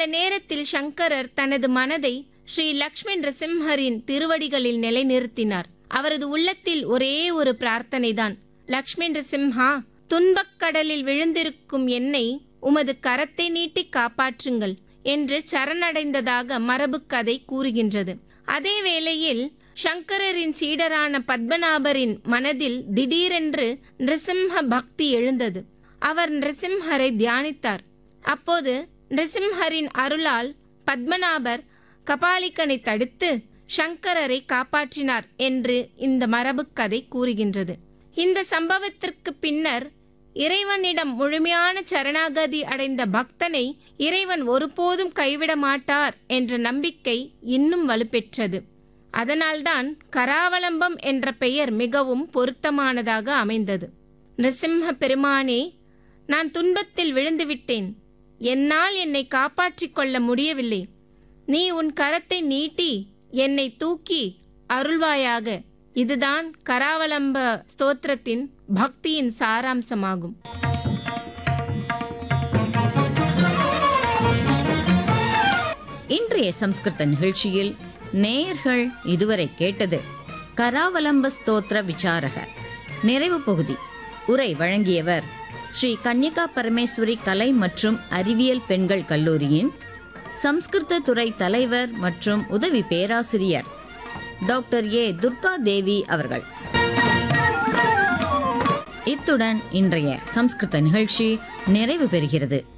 அந்த நேரத்தில் சங்கரர் தனது மனதை ஸ்ரீ லக்ஷ்மி நரசிம்ஹரின் திருவடிகளில் நிலைநிறுத்தினார் அவரது உள்ளத்தில் ஒரே ஒரு பிரார்த்தனைதான் லக்ஷ்மி நரசிம்ஹா துன்பக் கடலில் விழுந்திருக்கும் என்னை உமது கரத்தை நீட்டி காப்பாற்றுங்கள் என்று சரணடைந்ததாக மரபுக் கதை கூறுகின்றது அதே வேளையில் சங்கரரின் சீடரான பத்மநாபரின் மனதில் திடீரென்று நிருசிம்ஹ பக்தி எழுந்தது அவர் நிருசிம்ஹரை தியானித்தார் அப்போது நிருசிம்ஹரின் அருளால் பத்மநாபர் கபாலிக்கனை தடுத்து சங்கரரை காப்பாற்றினார் என்று இந்த மரபுக் கதை கூறுகின்றது இந்த சம்பவத்திற்கு பின்னர் இறைவனிடம் முழுமையான சரணாகதி அடைந்த பக்தனை இறைவன் ஒருபோதும் கைவிட மாட்டார் என்ற நம்பிக்கை இன்னும் வலுப்பெற்றது அதனால்தான் கராவலம்பம் என்ற பெயர் மிகவும் பொருத்தமானதாக அமைந்தது நிருசிம்ம பெருமானே நான் துன்பத்தில் விழுந்துவிட்டேன் என்னால் என்னை காப்பாற்றிக் கொள்ள முடியவில்லை நீ உன் கரத்தை நீட்டி என்னை தூக்கி அருள்வாயாக இதுதான் கராவலம்ப ஸ்தோத்திரத்தின் பக்தியின் சாராம்சமாகும் இன்றைய சம்ஸ்கிருத நிகழ்ச்சியில் நேயர்கள் இதுவரை கேட்டது கராவலம்ப ஸ்தோத்திர விசாரக நிறைவு பகுதி உரை வழங்கியவர் ஸ்ரீ கன்னிகா பரமேஸ்வரி கலை மற்றும் அறிவியல் பெண்கள் கல்லூரியின் சம்ஸ்கிருத துறை தலைவர் மற்றும் உதவி பேராசிரியர் டாக்டர் ஏ துர்கா தேவி அவர்கள் இத்துடன் இன்றைய சம்ஸ்கிருத நிகழ்ச்சி நிறைவு பெறுகிறது